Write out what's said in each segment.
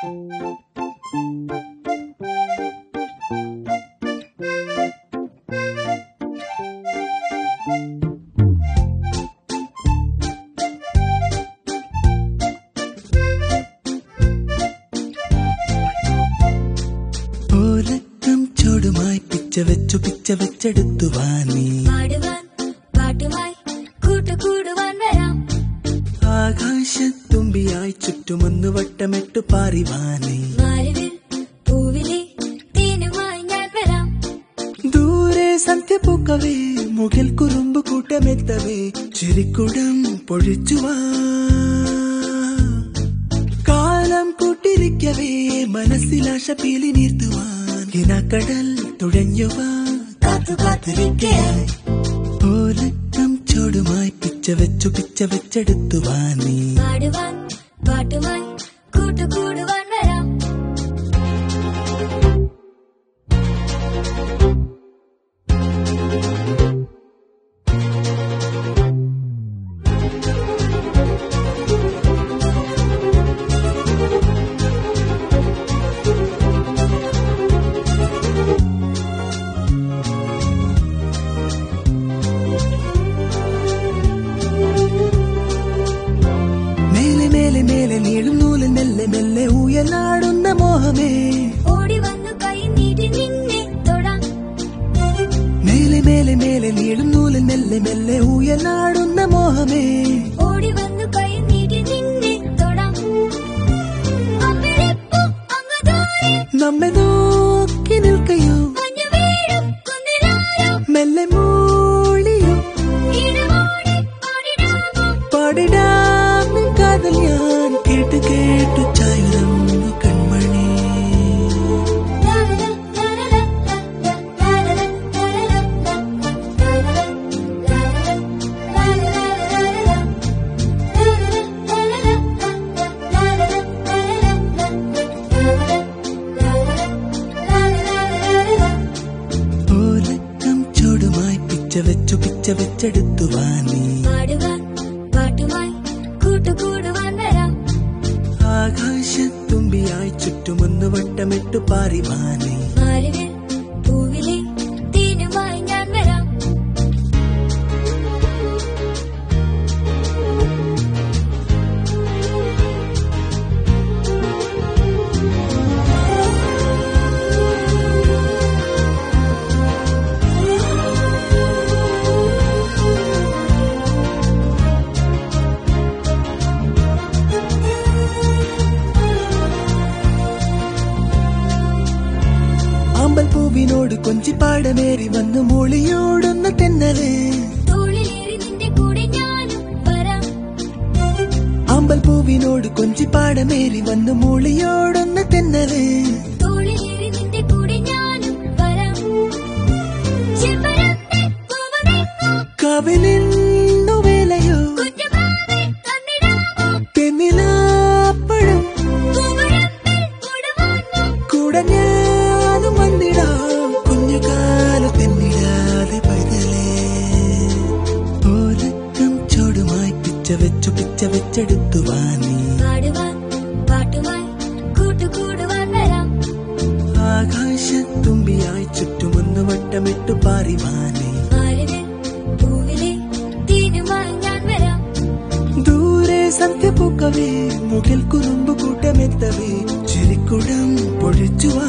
ഓലക്കം ചൂടുമായി പിച്ച വെച്ചു പിച്ച വെച്ചെടുത്തു വാനി പാടുവാൻ പാട്ടുമായി കൂട്ടുകൂടുവാൻ വരാം ആകാശത്തുമ്പിയായി ചുറ്റുമൊന്നു വട്ടമിട്ടു പാറിവാനി മാരുവിൽ പൂവിലെ തേനുമായി ഞാൻ വരാം ദൂരെ സന്ധ്യ പൂക്കവേ മുകിൽ കുറുമ്പ് കൂട്ടമെത്തവേ ചിരിക്കുടം പൊഴിച്ചുവാ കാലം കൂട്ടിരിക്കവേ മനസ്സിലാശ പീലി നീർത്തുവാൻ കിനാക്കടൽ തുഴഞ്ഞുവാ കാത്തു കാത്തിരിക്കയായി ഓലക്കം ചൂടുമായി പിച്ച വെച്ചു പിച്ച വെച്ചെടുത്തു വാനി പാടുവാൻ പാട്ടുമായി കൂട്ടുകൂടുവാൻ വരാം മേലെ മേലെ മേലെ നീളും നൂലിൽ മെല്ലെ മെല്ലെ ഊയലാടുന്ന മോഹമേ ഓടി വന്നു കൈ നീട്ടി നിന്നെ തൊടാം മേലെ മേലെ മേലെ നീളും നൂലിൽ മെല്ലെ മെല്ലെ ഊയലാടുന്ന മോഹമേ ഓടി വന്നു കൈ നീട്ടി നിന്നെ തൊടാം അവിടെപ്പോ അങ്ങ് ദൂരെ നമ്മെ നോക്കി നിൽക്കയോ മഞ്ഞു വീഴും കുന്നിലാരോ മെല്ലെ മൂളിയോ ഇടമോടെ ഓടിടാമോ പാടിടാം നിൻ കാതൽ ഞാൻ കേട്ട് കേട്ടു ചായുറന്നു കൺമണി ഓലക്കം ചൂടുമായി പിച്ച വെച്ചു പിച്ച വെച്ചെടുത്തു വാനി പാടുവാൻ പാട്ടുമായി കൂട്ടുകൂടുവാൻ വരാം ആകാശത്തുമ്പിയായി ചുറ്റുമൊന്നു വട്ടമിട്ടു പാറിവാനി മാരുവിൽ പൂവിലെ തേനുമായി ഞാൻ വരാം ആമ്പൽ പൂവിനോട് കൊഞ്ചിപ്പാടമേറി വന്നു മൂളിയോടുന്ന തെന്നല് തോളിലേറി നിന്റെ കൂടെ ഞാനും വരാം ആമ്പൽ പൂവിനോട് കൊഞ്ചിപ്പാടമേറി വന്നു മൂളിയോടുന്ന തെന്നല് തോളിലേറി നിന്റെ കൂടെ ഞാനും വരാം ചെമ്പരത്തെ പൂവതെങ്ങോ കവിലിന്നു വേലയോ കുഞ്ഞുപ്രാവേ തന്നിടാമോ തെന്നിലാപ്പഴം പൂവഴമ്പിൽ കൂടുവാനോ കൂടെ ഞാനും വന്നിടാം കുഞ്ഞുകാലു തെന്നിടാതെ പൈതലേ ഓലക്കം ചൂടുമായി പിച്ച വെച്ചു പിച്ച വെച്ചെടുത്തു വാനി പാടുവാൻ പാട്ടുമായി കൂട്ടുകൂടുവാൻ വരാം ആകാശത്തുമ്പിയായി ചുറ്റുമൊന്നു വട്ടമിട്ടു പാറിവാനി മാരുവിൽ പൂവിലെ തേനുമായി ഞാൻ വരാം ദൂരെ സന്ധ്യ പൂക്കവേ മുകിൽ കുറുമ്പ് കൂട്ടമെത്തവേ ചിരിക്കുടം പൊഴിച്ചുവാ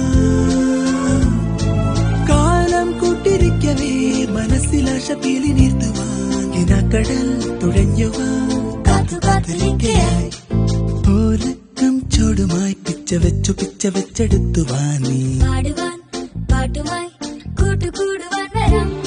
കാലം കൂട്ടിരിക്കവേ മനസ്സിലാശ പീലി നീർത്തുവാൻ കിനാക്കടൽ തുഴഞ്ഞുവാ കാത്തു കാത്തിരിക്കയായി ഓലക്കം ചൂടുമായി പിച്ച വെച്ചു പിച്ച വെച്ചെടുത്തു വാനി പാടുവാൻ പാട്ടുമായി കൂട്ടുകൂടുവാൻ വരാം